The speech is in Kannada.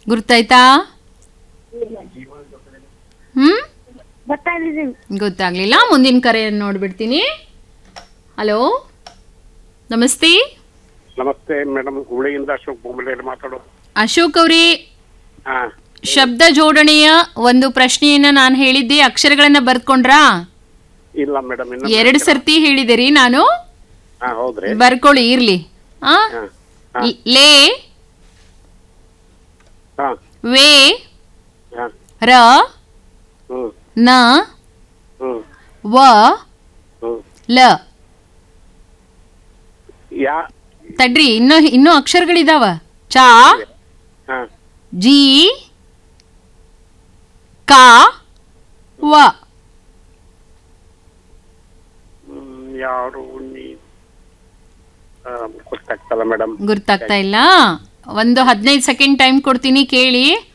ಗುರ್ತಾಯ್ತಾ ಹ್ಮ್ ಗೊತ್ತಾಗ್ಲಿಲ್ಲ ಗೊತ್ತಾಗ್ಲಿಲ್ಲ ಮುಂದಿನ ಕರೆಯನ್ನು ನೋಡ್ಬಿಡ್ತೀನಿ ಹಲೋ ನಮಸ್ತೆ ನಮಸ್ತೆ ಮೇಡಮ್ ಹುಳಿಯಿಂದ ಅಶೋಕ್ ಬೊಮ್ಮಲೆಯಲ್ಲಿ ಮಾತಾಡೋದು ಅಶೋಕ್ ಅವರೇ ಹಾ ಶಬ್ದ ಜೋಡಣೆಯ ಒಂದು ಪ್ರಶ್ನೆಯನ್ನ ನಾನು ಹೇಳಿದ್ದೆ ಅಕ್ಷರಗಳನ್ನ ಬರ್ಕೊಂಡ್ರಾ ಇಲ್ಲ ಮೇಡಮ್ ಇನ್ನು ಎರಡು ಸರ್ತಿ ಹೇಳಿದಿರಿ ನಾನು ಹಾ ಹೌದ್ರಿ ಬರ್ಕೊಳ್ಳಿ ಇರ್ಲಿ ಆ ಹಾ ಹಾ ಲೇ ಹಾ ವೇ ಹಾ ರ ಹ್ಮ್ ನ ಹ್ಮ್ ವ ಹ್ಮ್ ಲ ಯಾ ತಡ್ರಿ ಇನ್ನೂ ಇನ್ನೂ ಅಕ್ಷರಗಳಿದಾವ ಚಾ ಹಾ ಜಿ ಕಾ ವ ಹ್ಮ್, ಯಾರು ನೀ ಆ, ಗೊತ್ತಾಗ್ತಲ್ಲ ಮೇಡಮ್ ಗುರ್ತಾಗ್ತಾ ಇಲ್ಲ ಒಂದು ಹದಿನೈದು ಸೆಕೆಂಡ್ ಟೈಮ್ ಕೊಡ್ತೀನಿ ಕೇಳಿ